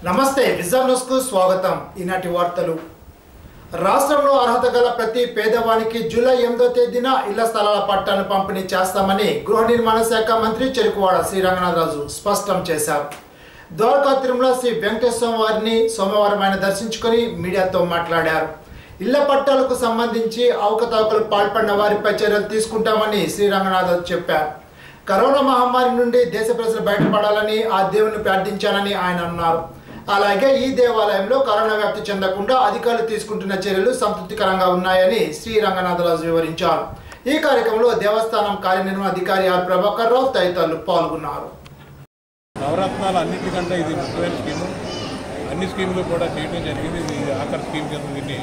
నమస్తే vision news కు స్వాగతం ఈనాటి వార్తలు రాష్ట్రంలో అర్హత గల ప్రతి పేదవానికి జూలై ఎనిమిదో తేదీన ఇళ్ల స్థలాల పట్టాను పంపిణీ చేస్తామని గృహ నిర్మాణ శాఖ మంత్రి చెరుకువాడ శ్రీరంగనాథరాజు స్పష్టం చేశారు ద్వారకా తిరుమల శ్రీ వెంకటేశ్వర వారిని సోమవారం ఆయన దర్శించుకొని మీడియాతో మాట్లాడారు ఇళ్ల పట్టాలకు సంబంధించి అవకతవకలు పాల్పడిన వారిపై చర్యలు తీసుకుంటామని శ్రీరంగనాథరాజు చెప్పారు కరోనా మహమ్మారి నుండి దేశ ప్రజలు బయటపడాలని ఆ దేవుని ప్రార్థించానని ఆయన అన్నారు అలాగే ఈ దేవాలయంలో కరోనా వ్యాప్తి చెందకుండా అధికారులు తీసుకుంటున్న చర్యలు సంతృప్తికరంగా ఉన్నాయని శ్రీ రంగనాథరాజు వివరించారు ఈ కార్యక్రమంలో దేవస్థానం కార్యనిర్వహణాధికారి ఆర్ ప్రభాకర్ రావు తదితరులు పాల్గొన్నారు నవరత్నాలు అన్నింటికంటే ఇది ముఖ్యమైన స్కీము అన్ని స్కీములు కూడా చేయడం జరిగింది ఇది ఆఖరి స్కీమ్ కింద దీన్ని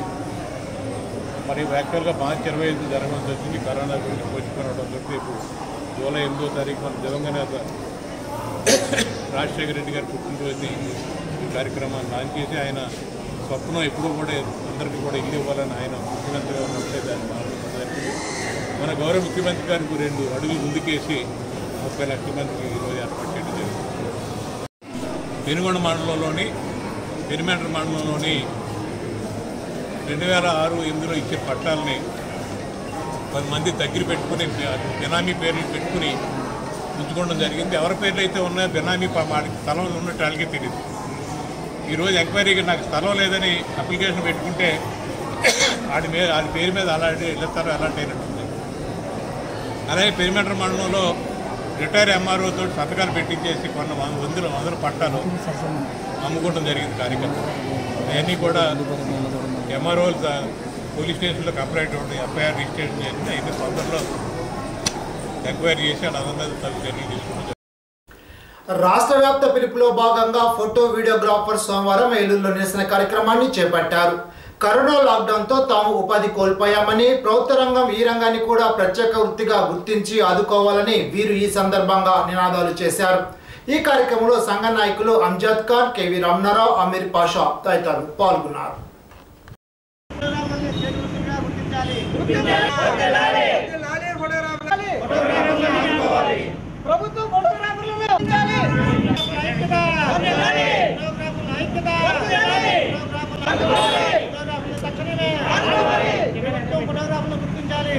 మరి యాక్చువల్గా మార్చి ఇరవై ఐదు జరగడం వచ్చింది కరోనా గురించి పోషిపోవడం రేపు జూలై ఎనిమిదో తారీఖు మన దివంగత రాజశేఖర రెడ్డి గారి పుట్టినరోజుని ఈ కార్యక్రమాన్ని లాంచ్ చేసి ఆయన స్వప్నం ఎప్పుడూ కూడా అందరికీ కూడా ఇల్లు ఇవ్వాలని ఆయన ముఖ్యమంత్రిగా ఉన్నప్పుడే దాన్ని మార్చడం జరిగింది మన గౌరవ ముఖ్యమంత్రి గారికి రెండు అడుగులు ముందుకేసి ముప్పై లక్షల మందికి ఈరోజు ఏర్పాటు చేయడం జరిగింది పెనుగొండ మండలంలోని పెరిమెంటర్ మండలంలోని రెండు వేల ఆరు ఎనిమిదిలో ఇచ్చే పట్టాలని పది మంది దగ్గర పెట్టుకుని బినామీ పేర్లు పెట్టుకుని ఉంచుకోవడం జరిగింది ఎవరి పేర్లు అయితే ఉన్నాయో బినామీ ప- వాడికి స్థలం ఉన్నట్టు వాళ్ళకే తెలియదు ఈరోజు ఎంక్వైరీకి నాకు స్థలం లేదని అప్లికేషన్ పెట్టుకుంటే ఆడి మీద ఆడి పేరు మీద అలాంటి ఇళ్ల స్థలం అలాంటి అయినట్టుంది అలాగే పెరిమెంటర్ మండలంలో రిటైర్ ఎంఆర్ఓ తోటి సంతకాలు పెట్టించేసి కొన్న వంద వందల వందల పట్టాలు అమ్ముకోవడం జరిగింది కార్యకర్తలు అవన్నీ కూడా ఎంఆర్ఓ పోలీస్ స్టేషన్లో కంప్లైంట్ ఉండి ఎఫ్ఐఆర్ రిజిస్ట్రేషన్ చేసి అయితే తొందరలో ఎంక్వైరీ చేసి వాళ్ళందరి మీద తగు చర్యలు తీసుకుంటాం రాష్ట్ర వ్యాప్త పిలుపులో భాగంగా ఫోటో వీడియోగ్రాఫర్ సోమవారం ఏలూరులో నిరసన కార్యక్రమాన్ని చేపట్టారు కరోనా లాక్డౌన్తో తాము ఉపాధి కోల్పోయామని ప్రభుత్వ రంగం ఈ రంగాన్ని కూడా ప్రత్యేక వృత్తిగా గుర్తించి ఆదుకోవాలని వీరు ఈ సందర్భంగా నినాదాలు చేశారు ఈ కార్యక్రమంలో సంఘ నాయకులు అంజద్ ఖాన్ కేవీ రమణారావు అమీర్ పాషా తదితరులు పాల్గొన్నారు ప్రభుత్వం ఫోటోగ్రాఫర్లను ఉంచాలి. ఐక్యత. ఐక్యత. ఫోటోగ్రాఫర్లు తక్షణమే. ప్రభుత్వం ఫోటోగ్రాఫర్లను గుర్తించాలి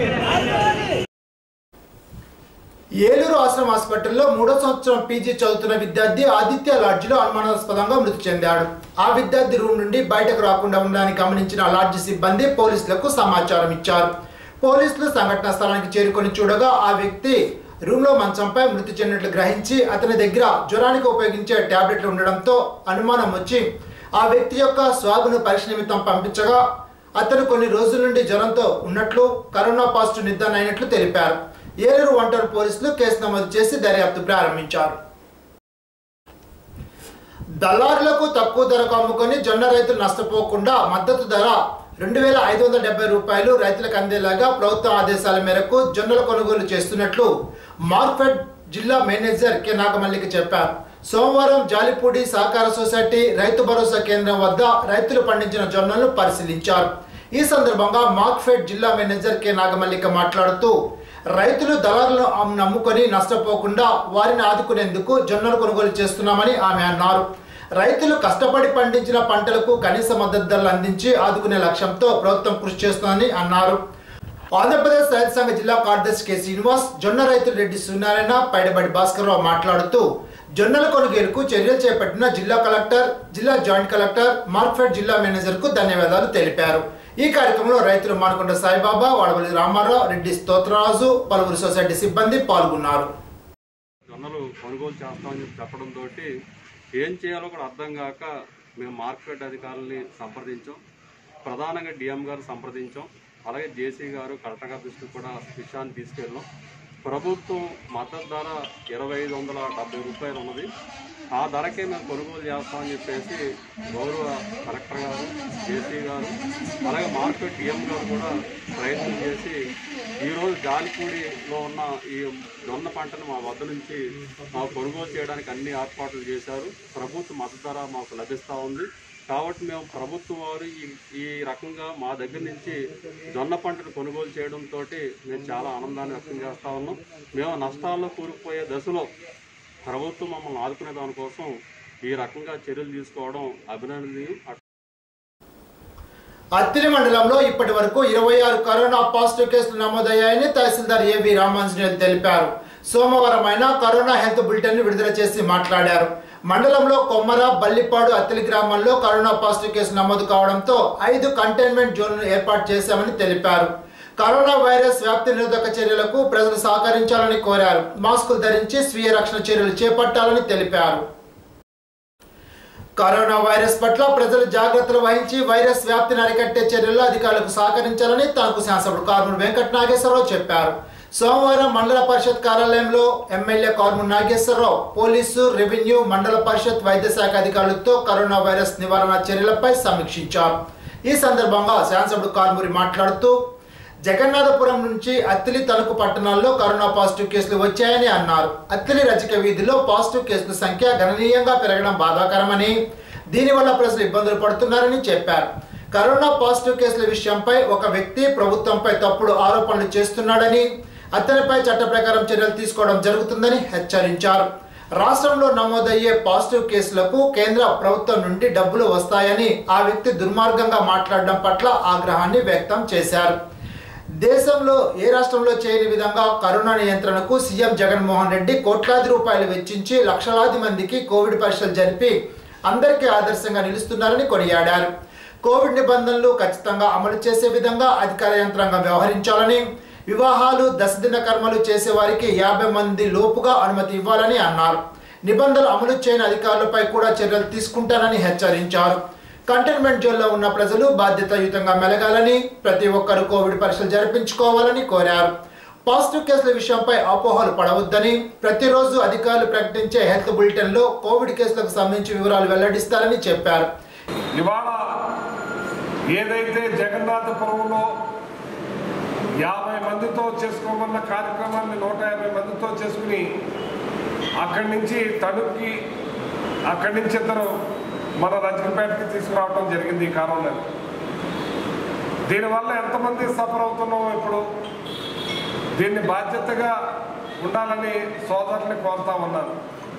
ఏలూరు ఆశ్రమ హాస్పిటల్లో మూడో సంవత్సరం పీజీ చదువుతున్న విద్యార్థి ఆదిత్య లాడ్జిలో అనుమానాస్పదంగా మృతి చెందాడు ఆ విద్యార్థి రూమ్ నుండి బయటకు రాకుండా ఉండడాన్ని గమనించిన లాడ్జి సిబ్బంది పోలీసులకు సమాచారం ఇచ్చారు పోలీసులు సంఘటనా స్థలానికి చేరుకొని చూడగా ఆ వ్యక్తి రూమ్లో మంచంపై మృతి చెందినట్లు గ్రహించి అతని దగ్గర జ్వరానికి ఉపయోగించే టాబ్లెట్లు ఉండడంతో అనుమానం వచ్చి ఆ వ్యక్తి యొక్క స్వాగును పరీక్ష నిమిత్తం పంపించగా అతను కొన్ని రోజుల నుండి జ్వరంతో ఉన్నట్లు కరోనా పాజిటివ్ నిర్ధారణ అయినట్లు తెలిపారు ఏలూరు ఒంటరి పోలీసులు కేసు నమోదు చేసి దర్యాప్తు ప్రారంభించారు దళారులకు తక్కువ ధరకు అమ్ముకొని జొన్న రైతులు నష్టపోకుండా మద్దతు ధర రెండు వేల ఐదు వందల డెబ్బై రూపాయలు రైతులకు అందేలాగా ప్రభుత్వం ఆదేశాల మేరకు జొన్నల కొనుగోలు చేస్తున్నట్లు మార్కెట్ జిల్లా మేనేజర్ కె నాగమల్లికి చెప్పారు సోమవారం జాలిపూడి సహకార సొసైటీ రైతు భరోసా కేంద్రం వద్ద రైతులు పండించిన జొన్నలను పరిశీలించారు ఈ సందర్భంగా మార్క్ఫెడ్ జిల్లా మేనేజర్ కె నాగమల్లిక మాట్లాడుతూ రైతులు దళారులను అమ్- నమ్ముకొని నష్టపోకుండా వారిని ఆదుకునేందుకు జొన్నలు కొనుగోలు చేస్తున్నామని ఆమె అన్నారు రైతులు కష్టపడి పండించిన పంటలకు కనీస మద్దతు ధరలు అందించి ఆదుకునే లక్ష్యంతో ప్రభుత్వం కృషి చేస్తుందని అన్నారు ఆంధ్రప్రదేశ్ రైతు సంఘ జిల్లా కార్యదర్శి కె శ్రీనివాస్ జొన్న రైతులు రెడ్డి సూర్యనారాయణ పైడబడి భాస్కర్రావు మాట్లాడుతూ జొన్నల కొనుగోలుకు చర్యలు చేపట్టిన జిల్లా కలెక్టర్ జిల్లా జాయింట్ కలెక్టర్ మార్క్ఫెడ్ జిల్లా మేనేజర్ కు ధన్యవాదాలు తెలిపారు ఈ కార్యక్రమంలో రైతులు మానకొండ సాయిబాబా వాడవల్లి రామారావు రెడ్డి స్తోత్రరాజు పలువురు సొసైటీ సిబ్బంది పాల్గొన్నారు జొన్నలు కొనుగోలు చేస్తామని చెప్పి చెప్పడంతో ఏం చేయాలో కూడా అర్థం కాక మేము మార్కెట్ అధికారులని సంప్రదించాం ప్రధానంగా డిఎం గారు సంప్రదించాం అలాగే జేసీ గారు కలెక్టర్ గారి దృష్టికి కూడా విషయాన్ని తీసుకెళ్ళాం ప్రభుత్వం మద్దతు ధర ఇరవై ఐదు వందల డెబ్బై రూపాయలు ఉన్నది ఆ ధరకే మేము కొనుగోలు చేస్తామని చెప్పేసి గౌరవ కలెక్టర్ గారు జేసీ గారు అలాగే మార్కెట్ డిఎం గారు కూడా ప్రయత్నం చేసి ఈరోజు జాలిపూడిలో ఉన్న ఈ జొన్న పంటను మా వద్ద నుంచి మాకు కొనుగోలు చేయడానికి అన్ని ఏర్పాట్లు చేశారు ప్రభుత్వ మద్దతు ధర మాకు లభిస్తూ ఉంది కాబట్టి మేము ప్రభుత్వం వారు ఈ ఈ రకంగా మా దగ్గర నుంచి జొన్న పంటను కొనుగోలు చేయడంతో మేము చాలా ఆనందాన్ని వ్యక్తం చేస్తా ఉన్నాం మేము నష్టాల్లో కూరుకుపోయే దశలో ప్రభుత్వం మమ్మల్ని ఆదుకునే దానికోసం ఈ రకంగా చర్యలు తీసుకోవడం అభినందనీయం అత్తిలి మండలంలో ఇప్పటి వరకు ఇరవై ఆరు కరోనా పాజిటివ్ కేసులు నమోదయ్యాయని తహసీల్దార్ ఏవి రామాంజనేయులు తెలిపారు సోమవారం ఆయన కరోనా హెల్త్ బులెటిన్ విడుదల చేసి మాట్లాడారు మండలంలో కొమ్మర బల్లిపాడు అత్తిలి గ్రామాల్లో కరోనా పాజిటివ్ కేసు నమోదు కావడంతో ఐదు కంటైన్మెంట్ జోన్లను ఏర్పాటు చేశామని తెలిపారు కరోనా వైరస్ వ్యాప్తి నిరోధక చర్యలకు ప్రజలు సహకరించాలని కోరారు మాస్కులు ధరించి స్వీయ రక్షణ చర్యలు చేపట్టాలని తెలిపారు కరోనా వైరస్ పట్ల ప్రజలు జాగ్రత్తలు వహించి వైరస్ వ్యాప్తిని అరికట్టే చర్యల్లో అధికారులకు సహకరించాలని తనకు శాసకుడు కార్మూరు వెంకట నాగేశ్వరరావు చెప్పారు సోమవారం మండల పరిషత్ కార్యాలయంలో MLA Karumuru Nageswararao police revenue Mandal Parishad వైద్య శాఖ అధికారులతో కరోనా వైరస్ నివారణ చర్యలపై సమీక్షించారు ఈ సందర్భంగా శాసకుడు కార్మూరి మాట్లాడుతూ జగన్నాథపురం నుంచి అత్తిలి తణుకు పట్టణాల్లో కరోనా పాజిటివ్ కేసులు వచ్చాయని అన్నారు అత్తిలి రచిక వీధిలో పాజిటివ్ కేసుల సంఖ్య గణనీయంగా పెరగడం బాధాకరమని దీనివల్ల ప్రజలు ఇబ్బందులు పడుతున్నారని చెప్పారు కరోనా పాజిటివ్ కేసుల విషయంపై ఒక వ్యక్తి ప్రభుత్వంపై తప్పుడు ఆరోపణలు చేస్తున్నాడని అతనిపై చట్ట ప్రకారం చర్యలు తీసుకోవడం జరుగుతుందని హెచ్చరించారు రాష్ట్రంలో నమోదయ్యే పాజిటివ్ కేసులకు కేంద్ర ప్రభుత్వం నుండి డబ్బులు వస్తాయని ఆ వ్యక్తి దుర్మార్గంగా మాట్లాడడం పట్ల ఆగ్రహాన్ని వ్యక్తం చేశారు దేశంలో ఏ రాష్ట్రంలో చేయని విధంగా కరోనా నియంత్రణకు సీఎం జగన్మోహన్ రెడ్డి కోట్లాది రూపాయలు వెచ్చించి లక్షలాది మందికి కోవిడ్ పరీక్షలు జరిపి అందరికీ ఆదర్శంగా నిలుస్తున్నారని కొనియాడారు కోవిడ్ నిబంధనలు ఖచ్చితంగా అమలు చేసే విధంగా అధికార యంత్రాంగం వ్యవహరించాలని వివాహాలు దశదిన కర్మలు చేసే వారికి యాభై మంది లోపుగా అనుమతి ఇవ్వాలని అన్నారు నిబంధనలు అమలు చేయని అధికారులపై కూడా చర్యలు తీసుకుంటానని హెచ్చరించారు కంటైన్మెంట్ జోన్లో ఉన్న ప్రజలు బాధ్యతాయుతంగా మెలగాలని ప్రతి ఒక్కరూ కోవిడ్ పరీక్షలు జరిపించుకోవాలని కోరారు పాజిటివ్ కేసుల విషయంపై అపోహలు పడవద్దని ప్రతిరోజు అధికారులు ప్రకటించే హెల్త్ బులెటిన్లో కోవిడ్ కేసులకు సంబంధించి వివరాలు వెల్లడిస్తారని చెప్పారు ఇవాళ ఏదైతే జగన్నాథపురంలో యాభై మందితో చేసుకోమన్న కార్యక్రమాన్ని నూట యాభై మందితో చేసుకుని అక్కడి నుంచి తణుక్కి అక్కడి నుంచి ఇద్దరు మన రంజకపేటకి తీసుకురావడం జరిగింది ఈ కరోనా దీనివల్ల ఎంతమంది సఫర్ అవుతున్నామో ఇప్పుడు దీన్ని బాధ్యతగా ఉండాలని సోదరుని కోరుతా ఉన్నాను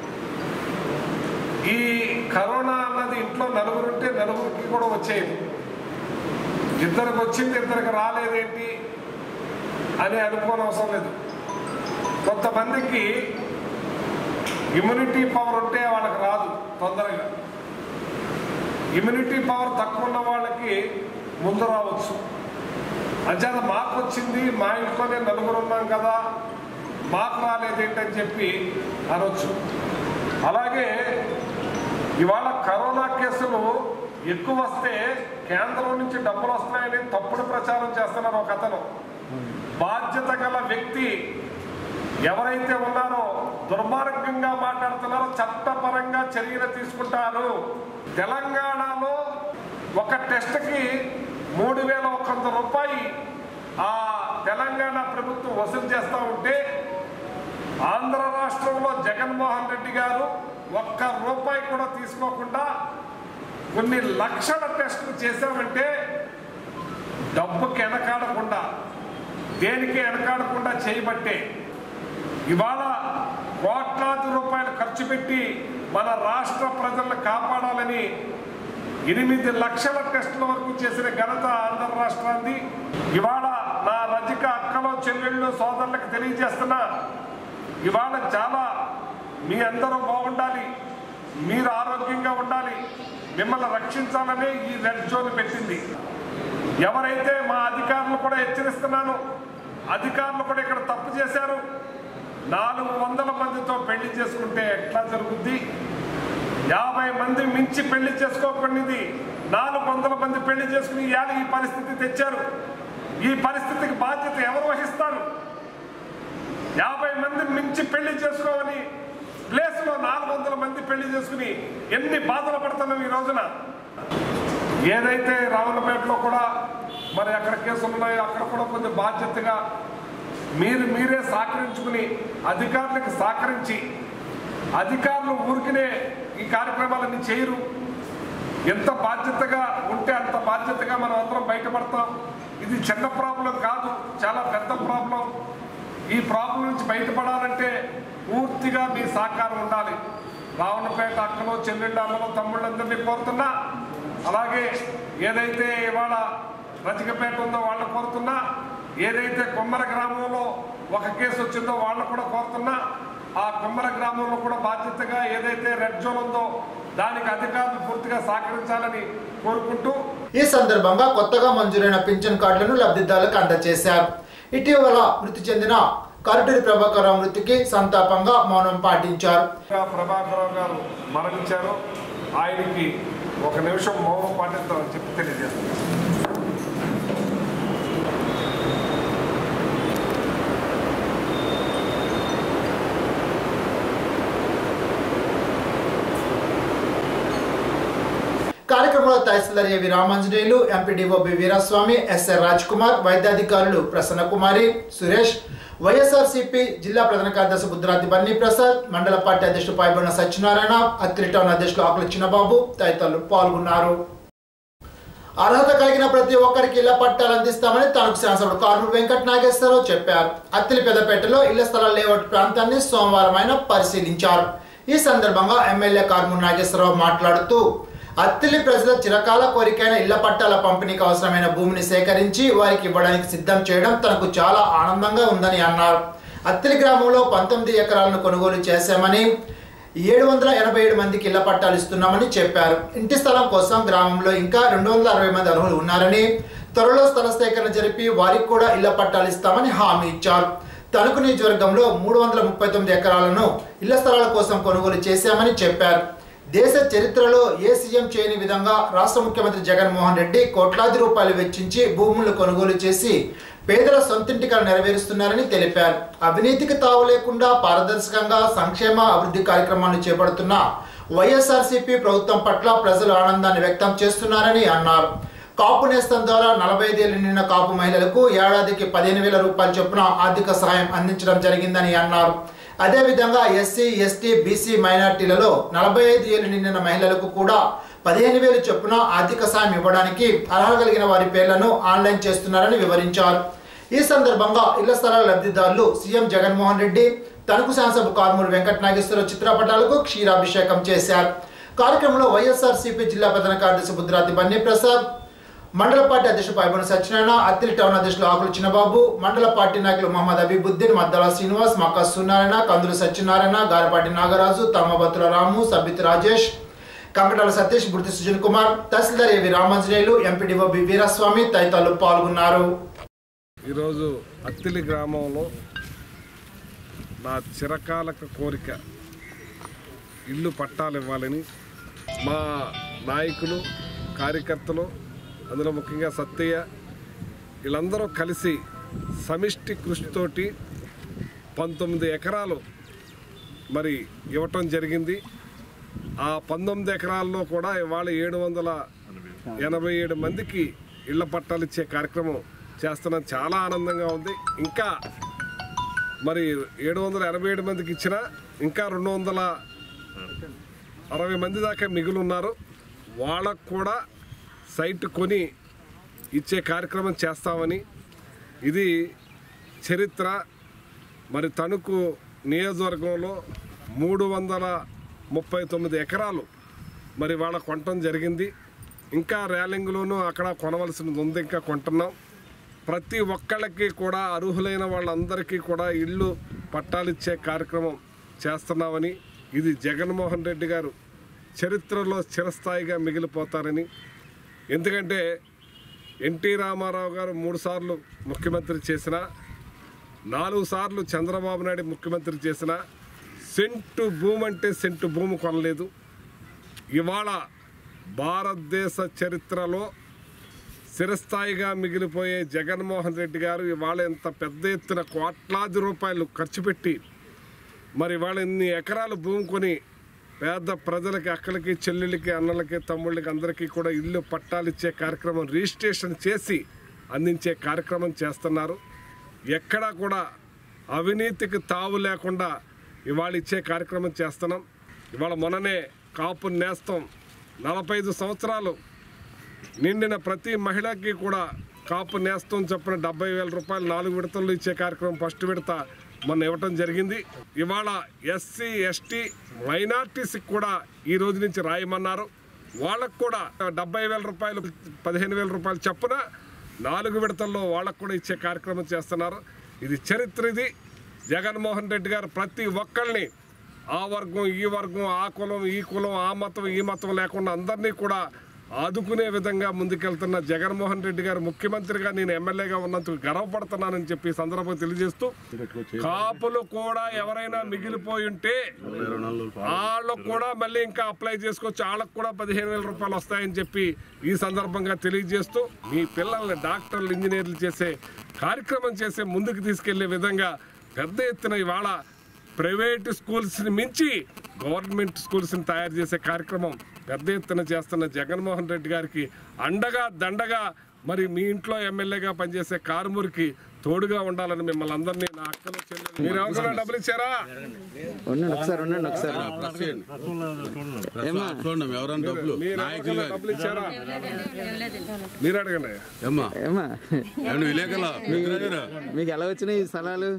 ఈ కరోనా అన్నది ఇంట్లో నలుగురుంటే నలుగురికి కూడా వచ్చేది ఇద్దరికి వచ్చింది ఇద్దరికి రాలేదేంటి అని అనుకోని అవసరం లేదు కొంతమందికి ఇమ్యూనిటీ పవర్ ఉంటే వాళ్ళకి రాదు తొందరగా ఇమ్యూనిటీ పవర్ తక్కువ ఉన్న వాళ్ళకి ముందు రావచ్చు అంచేత మాకు వచ్చింది మా ఇంట్లోనే నలుగురు ఉన్నాం కదా మాకు రాలేదేంటని చెప్పి అనొచ్చు అలాగే ఇవాళ కరోనా కేసులు ఎక్కువ వస్తే కేంద్రం నుంచి డబ్బులు వస్తున్నాయని తప్పుడు ప్రచారం చేస్తున్నారు ఒక అతను బాధ్యత గల వ్యక్తి ఎవరైతే ఉన్నారో దుర్మార్గంగా మాట్లాడుతున్నారో చట్టపరంగా చర్యలు తీసుకుంటారు తెలంగాణలో ఒక టెస్ట్కి మూడు వేల ఒక వంద రూపాయి ఆ తెలంగాణ ప్రభుత్వం వసూలు చేస్తూ ఉంటే ఆంధ్ర రాష్ట్రంలో జగన్మోహన్ రెడ్డి గారు ఒక్క రూపాయి కూడా తీసుకోకుండా కొన్ని లక్షల టెస్టులు చేశామంటే డబ్బుకి వెనకాడకుండా దేనికి వెనకాడకుండా చేయబట్టే ఇవాళ కోట్లాది రూపాయలు ఖర్చు పెట్టి మన రాష్ట్ర ప్రజలను కాపాడాలని ఎనిమిది లక్షల టెస్టుల వరకు చేసిన ఘనత ఆంధ్ర రాష్ట్రాన్ని ఇవాళ నా రజిక అక్కలో చెల్లెళ్ళు సోదరులకు తెలియజేస్తున్నా ఇవాళ చాలా మీ అందరూ బాగుండాలి మీరు ఆరోగ్యంగా ఉండాలి మిమ్మల్ని రక్షించాలనే ఈ రెడ్ జోన్ పెట్టింది ఎవరైతే మా అధికారులు కూడా హెచ్చరిస్తున్నాను అధికారులు కూడా ఇక్కడ తప్పు చేశారు నాలుగు వందల మందితో పెళ్లి చేసుకుంటే ఎట్లా జరుగుద్ది యాభై మంది మించి పెళ్లి చేసుకోకుండాది నాలుగు వందల మంది పెళ్లి చేసుకుని ఇవాళ ఈ పరిస్థితి తెచ్చారు ఈ పరిస్థితికి బాధ్యత ఎవరు వహిస్తారు యాభై మంది మించి పెళ్లి చేసుకోవాలి ప్లేస్లో నాలుగు వందల మంది పెళ్లి చేసుకుని ఎన్ని బాధలు పడుతున్నాం ఈ రోజున ఏదైతే రావులపేటలో కూడా మరి అక్కడ కేసులు ఉన్నాయో అక్కడ కూడా కొంచెం బాధ్యతగా మీరు మీరే సహకరించుకుని అధికారులకు సహకరించి అధికారులు ఊరికినే ఈ కార్యక్రమాలన్నీ చేయరు ఎంత బాధ్యతగా ఉంటే అంత బాధ్యతగా మనం అందరం బయటపడతాం ఇది చిన్న ప్రాబ్లం కాదు చాలా పెద్ద ప్రాబ్లం ఈ ప్రాబ్లం నుంచి బయటపడాలంటే పూర్తిగా మీ సహకారం ఉండాలి రావణపేట అక్కలు చెల్లెళ్ళు అమ్మలు తమ్ముళ్ళందరినీ కోరుతున్నా అలాగే ఏదైతే ఇవాళ రజకపేట ఉందో వాళ్ళని కోరుతున్నా ఏదైతే కొమ్మర గ్రామంలో ఒక కేసు వచ్చిందో వాళ్ళని కూడా కోరుతున్నా ఆ కొమ్మర గ్రామంలో కూడా బాధ్యతగా ఏదైతే రెడ్ జోన్ ఉందో దానికి అధికారులు పూర్తిగా సహకరించాలని కోరుకుంటూ ఈ సందర్భంగా కొత్తగా మంజూరైన పింఛన్ కార్డులను లబ్ధిదారులకు అందజేశారు ఇటీవల మృతి చెందిన కరటూరి ప్రభాకరరావు మృతికి సంతాపంగా మౌనం పాటించారు ఇంకా ప్రభాకరరావు గారు మరణించారు ఆయనకి ఒక నిమిషం మౌనం పాటిస్తామని చెప్పి తెలియజేస్తున్నాను కార్యక్రమంలో tahsildar AV Ramanjaneyulu MPDO B Veeraswamy SR Raj Kumar వైద్యాధికారులు ప్రసన్న కుమారి సురేష్ వైఎస్ఆర్సీపీ జిల్లా ప్రధాన కార్యదర్శి బుద్ధరాతి బన్నీ ప్రసాద్ మండల పార్టీ అధ్యక్షుడు పాయిబొన్న సత్యనారాయణ అత్తిలి టౌన్ అధ్యక్షులు ఆకుల చిన్నబాబు తదితరులు పాల్గొన్నారు అర్హత కలిగిన ప్రతి ఒక్కరికి ఇళ్ల పట్టాలు అందిస్తామని తనకు శాసనసభ్యుడు కారుమూరి వెంకట నాగేశ్వరరావు చెప్పారు అత్తిలి పెద్దపేటలో ఇళ్ల స్థలాల లేఅవుట్ ప్రాంతాన్ని సోమవారం ఆయన పరిశీలించారు ఈ సందర్భంగా ఎమ్మెల్యే కారుమూరి నాగేశ్వరరావు మాట్లాడుతూ అత్తిలి ప్రజల చిరకాల కోరికైన ఇళ్ల పట్టాల పంపిణీకి అవసరమైన భూమిని సేకరించి వారికి ఇవ్వడానికి సిద్ధం చేయడం తనకు చాలా ఆనందంగా ఉందని అన్నారు అత్తిలి గ్రామంలో పంతొమ్మిది ఎకరాలను కొనుగోలు చేశామని ఏడు వందల ఎనభై ఏడు మందికి ఇళ్ల పట్టాలు ఇస్తున్నామని చెప్పారు ఇంటి స్థలం కోసం గ్రామంలో ఇంకా రెండు వందల అరవై మంది అర్హులు ఉన్నారని త్వరలో స్థల సేకరణ జరిపి వారికి కూడా ఇళ్ల పట్టాలు ఇస్తామని హామీ ఇచ్చారు తణుకు నియోజకవర్గంలో మూడు వందల ముప్పై తొమ్మిది ఎకరాలను ఇళ్ల స్థలాల కోసం కొనుగోలు చేశామని చెప్పారు దేశ చరిత్రలో ఏ సీఎం చేయని విధంగా రాష్ట్ర ముఖ్యమంత్రి జగన్మోహన్ రెడ్డి కోట్లాది రూపాయలు వెచ్చించి భూములు కొనుగోలు చేసి పేదల సొంతింటి కల నెరవేరుస్తున్నారని తెలిపారు అవినీతికి తావు లేకుండా పారదర్శకంగా సంక్షేమ అభివృద్ధి కార్యక్రమాలను చేపడుతున్న వైఎస్ఆర్సీపీ ప్రభుత్వం పట్ల ప్రజలు ఆనందాన్ని వ్యక్తం చేస్తున్నారని అన్నారు కాపు నేస్తం ద్వారా నలభై ఐదేళ్లు నిండిన కాపు మహిళలకు ఏడాదికి పదిహేను వేల రూపాయల చొప్పున ఆర్థిక సహాయం అందించడం జరిగిందని అన్నారు అదేవిధంగా ఎస్సీ ఎస్టీ బీసీ మైనార్టీలలో నలభై ఐదు ఏళ్ళు నిండిన మహిళలకు కూడా పదిహేను వేలు చొప్పున ఆర్థిక సాయం ఇవ్వడానికి అర్హత కలిగిన వారి పేర్లను ఆన్లైన్ చేస్తున్నారని వివరించారు ఈ సందర్భంగా ఇళ్ల స్థలాల లబ్ధిదారులు సీఎం జగన్మోహన్ రెడ్డి తణుకు శాసనసభ కారుమూరి వెంకట నాగేశ్వరరావు చిత్రపటాలకు క్షీరాభిషేకం చేశారు కార్యక్రమంలో వైఎస్ఆర్సీపీ జిల్లా ప్రధాన కార్యదర్శి బుద్ధిరాతి బన్నీ ప్రసాద్ మండల పార్టీ అధ్యక్షుడు పైబొన సత్యనారాయణ అత్తిలి టౌన్ అధ్యక్షులు ఆకుల చిన్నబాబు మండల పార్టీ నాయకులు మహమ్మద్ అబీబుద్దీన్ మద్దాల శ్రీనివాస్ మక్క సూర్యనారాయణ కందులు సత్యనారాయణ గారపాటి నాగరాజు తమ్మబత్తుల రాము సబ్బిత్ రాజేష్ కంకటాల సతీష్ బుర్తి సుజన్ కుమార్ తహసీల్దార్ AV Ramanjaneyulu MPDO B Veeraswamy తదితరులు పాల్గొన్నారు ఈరోజు అత్తిలి గ్రామంలో నా చిరకాలక కోరిక ఇల్లు పట్టాలు ఇవ్వాలని మా నాయకులు కార్యకర్తలు అందులో ముఖ్యంగా సత్తయ్య వీళ్ళందరూ కలిసి సమిష్టి కృషితోటి పంతొమ్మిది ఎకరాలు మరి ఇవ్వటం జరిగింది ఆ పంతొమ్మిది ఎకరాల్లో కూడా ఇవాళ ఏడు వందల ఎనభై ఏడు మందికి ఇళ్ల పట్టాలు ఇచ్చే కార్యక్రమం చేస్తున్నాం చాలా ఆనందంగా ఉంది ఇంకా మరి ఏడు వందల ఎనభై ఏడు మందికి ఇచ్చిన ఇంకా రెండు వందల అరవై మంది దాకా మిగిలి ఉన్నారు వాళ్ళకు కూడా సైట్ కొని ఇచ్చే కార్యక్రమం చేస్తామని ఇది చరిత్ర మరి తణుకు నియోజకవర్గంలో మూడు వందల ముప్పై తొమ్మిది ఎకరాలు మరి వాళ్ళ కొనటం జరిగింది ఇంకా ర్యాలింగ్లోనూ అక్కడ కొనవలసినది ఉంది ఇంకా కొంటున్నాం ప్రతి ఒక్కళ్ళకి కూడా అర్హులైన వాళ్ళందరికీ కూడా ఇల్లు పట్టాలిచ్చే కార్యక్రమం చేస్తున్నామని ఇది జగన్మోహన్ రెడ్డి గారు చరిత్రలో చిరస్థాయిగా మిగిలిపోతారని ఎందుకంటే ఎన్టీ రామారావు గారు మూడుసార్లు ముఖ్యమంత్రి చేసిన నాలుగు సార్లు చంద్రబాబు నాయుడు ముఖ్యమంత్రి చేసిన సెంటు భూమి అంటే సెంటు భూమి కొనలేదు ఇవాళ భారతదేశ చరిత్రలో చిరస్థాయిగా మిగిలిపోయే జగన్మోహన్ రెడ్డి గారు ఇవాళ ఇంత పెద్ద ఎత్తున కోట్లాది రూపాయలు ఖర్చు పెట్టి మరి ఇవాళ ఇన్ని ఎకరాలు భూమి కొని పేద ప్రజలకి అక్కలకి చెల్లెళ్ళకి అన్నలకి తమ్ముళ్ళకి అందరికీ కూడా ఇల్లు పట్టాలు ఇచ్చే కార్యక్రమం రిజిస్ట్రేషన్ చేసి అందించే కార్యక్రమం చేస్తున్నారు ఎక్కడా కూడా అవినీతికి తావు లేకుండా ఇవాళ ఇచ్చే కార్యక్రమం చేస్తున్నాం ఇవాళ మొన్ననే కాపు నేస్తం నలభై ఐదు సంవత్సరాలు నిండిన ప్రతి మహిళకి కూడా కాపు నేస్తం చొప్పున డెబ్బై వేల రూపాయలు నాలుగు విడతల్లో ఇచ్చే కార్యక్రమం ఫస్ట్ విడత మొన్న ఇవ్వటం జరిగింది ఇవాళ ఎస్సీ ఎస్టీ మైనార్టీస్కి కూడా ఈ రోజు నుంచి రాయమన్నారు వాళ్ళకు కూడా డెబ్బై వేల రూపాయలు పదిహేను వేల రూపాయలు చొప్పున నాలుగు విడతల్లో వాళ్ళకు కూడా ఇచ్చే కార్యక్రమం చేస్తున్నారు ఇది చరిత్ర ఇది జగన్మోహన్ రెడ్డి గారు ప్రతి ఒక్కళ్ళని ఆ వర్గం ఈ వర్గం ఆ కులం ఈ కులం ఆ మతం ఈ మతం లేకుండా అందరినీ కూడా ఆదుకునే విధంగా ముందుకెళ్తున్న జగన్మోహన్ రెడ్డి గారు ముఖ్యమంత్రిగా నేను ఎమ్మెల్యేగా ఉన్నందుకు గర్వపడుతున్నానని చెప్పి ఈ సందర్భంగా తెలియజేస్తూ కాపులు కూడా ఎవరైనా మిగిలిపోయి ఉంటే వాళ్ళకు కూడా మళ్ళీ ఇంకా అప్లై చేసుకోవచ్చు వాళ్ళకు కూడా పదిహేను వేల రూపాయలు వస్తాయని చెప్పి ఈ సందర్భంగా తెలియజేస్తూ మీ పిల్లల్ని డాక్టర్లు ఇంజనీర్లు చేసే కార్యక్రమం చేసే ముందుకు తీసుకెళ్లే విధంగా పెద్ద ఎత్తున ఇవాళ ప్రైవేట్ స్కూల్స్ని మించి గవర్నమెంట్ స్కూల్స్ని తయారు చేసే కార్యక్రమం పెద్ద ఎత్తున చేస్తున్న జగన్మోహన్ రెడ్డి గారికి అండగా దండగా మరి మీ ఇంట్లో ఎమ్మెల్యేగా పనిచేసే కారుమూరికి తోడుగా ఉండాలని మిమ్మల్ని అందరినీ నా అక్కలు చెల్లెలు మీరు ఎవరికైనా డబ్బులు ఇచ్చారా ఉండండి ఒకసారి ఉండండి ఒకసారి ఏమ్మా చూడండి ఎవరైనా డబ్బులు మీరు నాయకులు ఎవరికైనా డబ్బులు ఇచ్చారా మీరు అడగండి ఏమ్మా ఏమ్మా ఏమన్నా విలేకరులా విగ్రహాలు మీకు ఎలా వచ్చినాయి ఈ స్థలాలు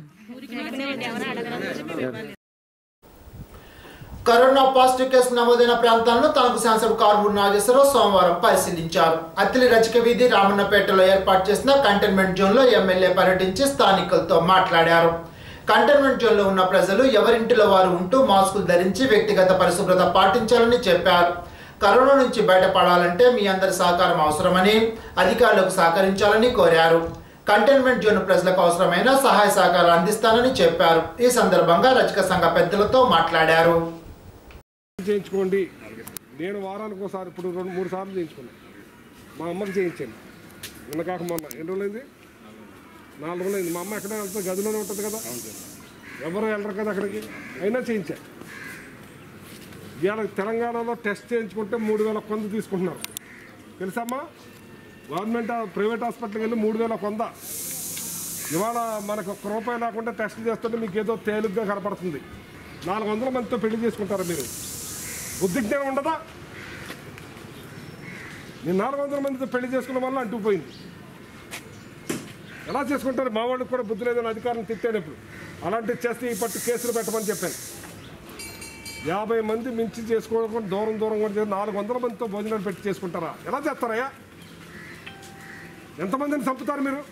కరోనా పాజిటివ్ కేసు నమోదైన ప్రాంతాలను తనకు శాసనసభ కారుమూరి నాగేశ్వరరావు సోమవారం పరిశీలించారు అత్తిలి రచిక వీధి రామన్నపేటలో ఏర్పాటు చేసిన కంటైన్మెంట్ జోన్లో ఎమ్మెల్యే పర్యటించి స్థానికులతో మాట్లాడారు కంటైన్మెంట్ జోన్లో ఉన్న ప్రజలు ఎవరింటిలో వారు ఉంటూ మాస్కులు ధరించి వ్యక్తిగత పరిశుభ్రత పాటించాలని చెప్పారు కరోనా నుంచి బయటపడాలంటే మీ అందరి సహకారం అవసరమని అధికారులకు సహకరించాలని కోరారు కంటైన్మెంట్ జోన్ ప్రజలకు అవసరమైన సహాయ సహకారాలు అందిస్తానని చెప్పారు ఈ సందర్భంగా రచక సంఘ పెద్దలతో మాట్లాడారు చేయించుకోండి నేను వారానికి ఒకసారి ఇప్పుడు రెండు మూడు సార్లు చేయించుకున్నాను మా అమ్మకి చేయించాను నిన్న కాక మొన్న ఎన్ని రోజులైంది నాలుగు రోజులైంది మా అమ్మ ఎక్కడ వెళ్తుంది గదిలోనే ఉంటుంది కదా ఎవరు వెళ్ళరు కదా అక్కడికి అయినా చేయించా ఇవాళ తెలంగాణలో టెస్ట్ చేయించుకుంటే మూడు వేల కొంద తీసుకుంటున్నారు తెలుసమ్మా గవర్నమెంట్ ప్రైవేట్ హాస్పిటల్కి వెళ్ళి మూడు వేల కొంద ఇవాళ మనకు ఒక్క రూపాయి లేకుండా టెస్ట్ చేస్తుంటే మీకు ఏదో తేలిగ్గా కనపడుతుంది నాలుగు వందల మందితో పెళ్లి చేసుకుంటారా మీరు బుద్ధి జ్ఞానం ఉండదా నేను నాలుగు వందల మందితో పెళ్లి చేసుకున్న వల్ల అంటుకుపోయింది ఎలా చేసుకుంటారు మా వాళ్ళకి కూడా బుద్ధి లేదని అధికారం తిట్టాను ఇప్పుడు అలాంటివి చేస్తే ఈ పట్టు కేసులు పెట్టమని చెప్పాను యాభై మంది మించి చేసుకోకుండా దూరం దూరం కూడా చేసి నాలుగు వందల మందితో భోజనాలు పెట్టి చేసుకుంటారా ఎలా చేస్తారయ్యా ఎంతమందిని చంపుతారు మీరు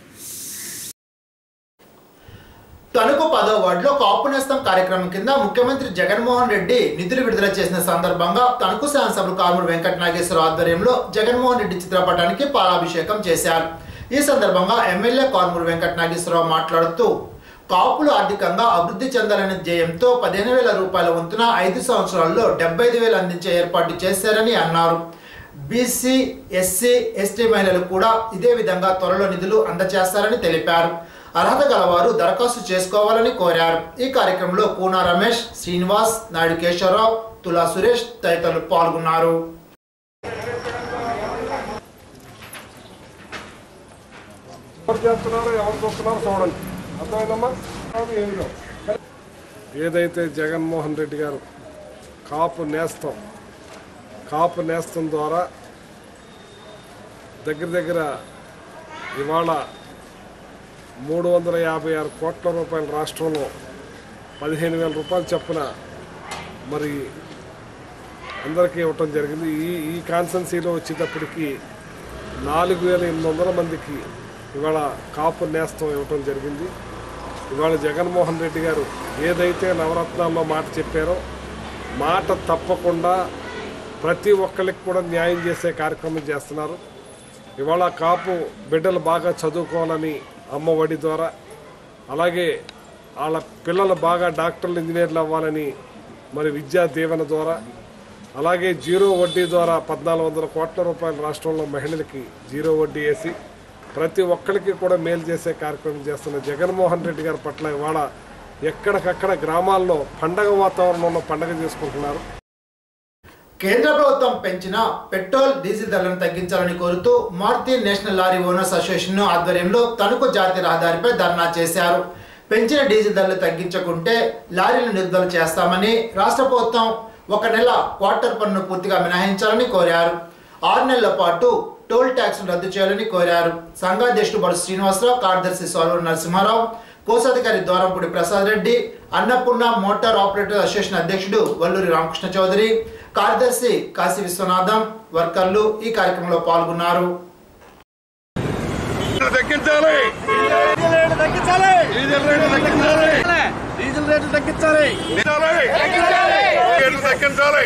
తణుకు పదో వార్డులో కాపు నేస్తం కార్యక్రమం కింద ముఖ్యమంత్రి జగన్మోహన్ రెడ్డి నిధులు విడుదల చేసిన సందర్భంగా తణుకు శాసనసభ్యులు కామూరు వెంకట నాగేశ్వరరావు ఆధ్వర్యంలో జగన్మోహన్ రెడ్డి చిత్రపటానికి పాలాభిషేకం చేశారు ఈ సందర్భంగా ఎమ్మెల్యే కామూరు వెంకట నాగేశ్వరరావు మాట్లాడుతూ కాపులు ఆర్థికంగా అభివృద్ధి చెందాలనే ధ్యేయంతో పదిహేను వేల రూపాయల వంతున ఐదు సంవత్సరాల్లో డెబ్బై ఐదు వేలు అందించే ఏర్పాటు చేశారని అన్నారు బీసీ ఎస్సీ ఎస్టీ మహిళలు కూడా ఇదే విధంగా త్వరలో నిధులు అందజేస్తారని తెలిపారు అర్హత గలవారు దరఖాస్తు చేసుకోవాలని కోరారు ఈ కార్యక్రమంలో పూనా రమేష్ శ్రీనివాస్ నాయుడు కేశవరావు తులా సురేష్ తదితరులు పాల్గొన్నారు ఎవరు చేస్తున్నారో ఎవరు చూస్తున్నారో చూడండి అర్థమైందమ్మా అది ఏమిటో ఏదైతే జగన్మోహన్ రెడ్డి గారు కాపు నేస్తం కాపు నేస్తం ద్వారా దగ్గర దగ్గర ఇవాళ మూడు వందల యాభై ఆరు కోట్ల రూపాయల రాష్ట్రంలో పదిహేను వేల రూపాయలు చొప్పున మరి అందరికీ ఇవ్వటం జరిగింది ఈ ఈ కాన్సెన్సీలో వచ్చేటప్పటికి నాలుగు వేల ఎనిమిది వందల మందికి ఇవాళ కాపు నేస్తం ఇవ్వటం జరిగింది ఇవాళ జగన్మోహన్ రెడ్డి గారు ఏదైతే నవరత్నాల్లో మాట చెప్పారో మాట తప్పకుండా ప్రతి ఒక్కరికి కూడా న్యాయం చేసే కార్యక్రమం చేస్తున్నారు ఇవాళ కాపు బిడ్డలు బాగా చదువుకోవాలని అమ్మ ఒడి ద్వారా అలాగే వాళ్ళ పిల్లలు బాగా డాక్టర్లు ఇంజనీర్లు అవ్వాలని మరి విద్యా దీవెన ద్వారా అలాగే జీరో వడ్డీ ద్వారా పద్నాలుగు వందల కోట్ల రూపాయల రాష్ట్రంలో మహిళలకి జీరో వడ్డీ వేసి ప్రతి ఒక్కరికి కూడా మేలు చేసే కార్యక్రమం చేస్తున్న జగన్మోహన్ రెడ్డి గారి పట్ల ఇవాళ ఎక్కడికక్కడ గ్రామాల్లో పండగ వాతావరణంలో పండగ చేసుకుంటున్నారు కేంద్ర ప్రభుత్వం పెంచిన పెట్రోల్ డీజిల్ ధరలను తగ్గించాలని కోరుతూ Maruthi national lorry owners association ఆధ్వర్యంలో తణుకు జాతీయ రహదారిపై ధర్నా చేశారు పెంచిన డీజిల్ ధరలు తగ్గించకుంటే లారీలు నిలుదల చేస్తామని రాష్ట్ర ప్రభుత్వం ఒక నెల క్వార్టర్ పన్ను పూర్తిగా మినహాయించాలని కోరారు ఆరు నెలల పాటు టోల్ ట్యాక్స్ రద్దు చేయాలని కోరారు సంఘాధ్యక్షుడు బడు శ్రీనివాసరావు కార్యదర్శి సోలూరు నరసింహారావు కోశాధికారి Dwarampudi Prasad Reddy Annapurna motor operator association అధ్యక్షుడు వల్లూరి రామకృష్ణ చౌదరి కార్యదర్శి కాశీ విశ్వనాథం వర్కర్లు ఈ కార్యక్రమంలో పాల్గొన్నారు తగ్గించాలి డీజిల్ రేట్లు తగ్గించాలి డీజిల్ రేట్లు తగ్గించాలి రేట్లు తగ్గించాలి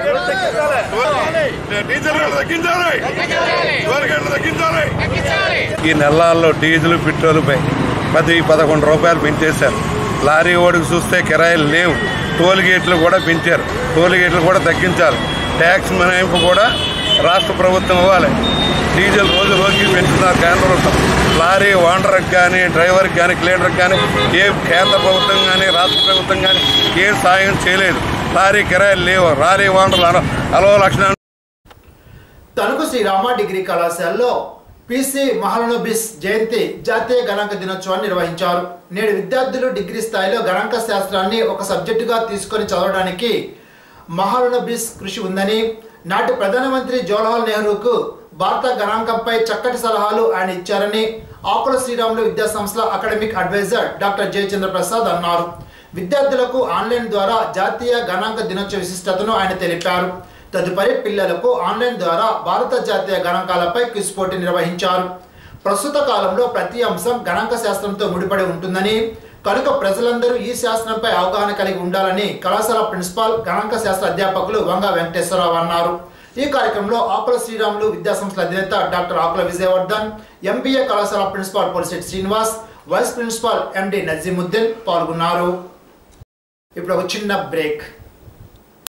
డీజిల్ రేట్లు తగ్గించాలి రేట్లు తగ్గించాలి ఈ నెలల్లో డీజిల్ పెట్రోల్ పై పది పదకొండు రూపాయలు పెంచేశారు లారీ ఓడికి చూస్తే కిరాయిలు లేవు టోల్ గేట్లు కూడా పెంచారు టోల్ గేట్లు కూడా తగ్గించాలి ట్యాక్స్ మినహాయింపు కూడా రాష్ట్ర ప్రభుత్వం ఇవ్వాలి డీజిల్ రోజు రోజుకి పెంచుతున్నారు కేంద్ర ప్రభుత్వం లారీ ఓనర్కి కానీ డ్రైవర్కి కానీ క్లీనర్కి కానీ ఏ కేంద్ర ప్రభుత్వం కానీ రాష్ట్ర ప్రభుత్వం కానీ ఏ సాయం చేయలేదు లారీ కిరాయిలు లేవు లారీ ఓనర్లు అలో అలో లక్షణాలు తణుకు శ్రీరామ డిగ్రీ కళాశాలలో పిసి మహాలనోబిస్ జయంతి జాతీయ గణాంక దినోత్సవాన్ని నిర్వహించారు నేడు విద్యార్థులు డిగ్రీ స్థాయిలో గణాంక శాస్త్రాన్ని ఒక సబ్జెక్టుగా తీసుకొని చదవడానికి మహాలనోబిస్ కృషి ఉందని నాటి ప్రధానమంత్రి జవహర్లాల్ నెహ్రూకు భారత గణాంకంపై చక్కటి సలహాలు ఆయన ఇచ్చారని ఆకుల శ్రీరాములు విద్యా సంస్థల academic advisor doctor Jayachandra Prasad అన్నారు విద్యార్థులకు ఆన్లైన్ ద్వారా జాతీయ గణాంక దినోత్సవ విశిష్టతను ఆయన తెలిపారు తదుపరి పిల్లలకు ఆన్లైన్ ద్వారా భారత జాతీయ గణాంకాలపై క్విజ్ పోటీ నిర్వహించారు ప్రస్తుత కాలంలో ప్రతి అంశం గణాంక శాస్త్రంతో ముడిపడి ఉంటుందని కనుక ప్రజలందరూ ఈ శాస్త్రంపై అవగాహన కలిగి ఉండాలని కళాశాల ప్రిన్సిపాల్ గణాంక శాస్త్ర అధ్యాపకులు వంగ వెంకటేశ్వరరావు అన్నారు ఈ కార్యక్రమంలో ఆకుల శ్రీరాములు విద్యాసంస్థల అధినేత డాక్టర్ ఆకుల విజయవర్ధన్ ఎంబీఏ కళాశాల principal Polisetty Srinivas vice principal MD Najeemuddin పాల్గొన్నారు ఇప్పుడు ఒక చిన్న బ్రేక్